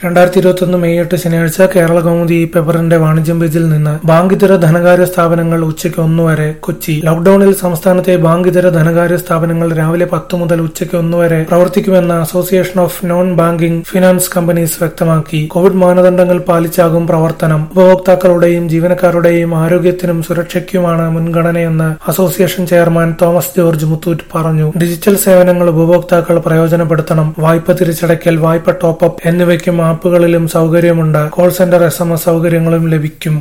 രണ്ടായിരത്തി ഇരുപത്തൊന്ന് മെയ് എട്ട് ശനിയാഴ്ച കേരള കൗമുദി ഈ പേപ്പറിന്റെ വാണിജ്യം പേജിൽ നിന്ന് ബാങ്കിതര ധനകാര്യ സ്ഥാപനങ്ങൾ ഉച്ചയ്ക്ക് ഒന്നുവരെ കൊച്ചി ലോക്ഡൌണിൽ സംസ്ഥാനത്തെ ബാങ്കിതര ധനകാര്യ സ്ഥാപനങ്ങൾ രാവിലെ പത്ത് മുതൽ ഉച്ചയ്ക്ക് ഒന്നുവരെ പ്രവർത്തിക്കുമെന്ന് association of non banking finance companies വ്യക്തമാക്കി കോവിഡ് മാനദണ്ഡങ്ങൾ പാലിച്ചാകും പ്രവർത്തനം ഉപഭോക്താക്കളുടെയും ജീവനക്കാരുടെയും ആരോഗ്യത്തിനും സുരക്ഷയ്ക്കുമാണ് മുൻഗണനയെന്ന് അസോസിയേഷൻ ചെയർമാൻ തോമസ് ജോർജ് മുത്തൂറ്റ് പറഞ്ഞു ഡിജിറ്റൽ സേവനങ്ങൾ ഉപഭോക്താക്കൾ പ്രയോജനപ്പെടുത്തണം വായ്പ തിരിച്ചടയ്ക്കൽ വായ്പ ടോപ്പപ്പ് എന്നിവയ്ക്കും ആപ്പുകളിലും സൗകര്യമുണ്ട് call centre S M S സൗകര്യങ്ങളും ലഭിക്കും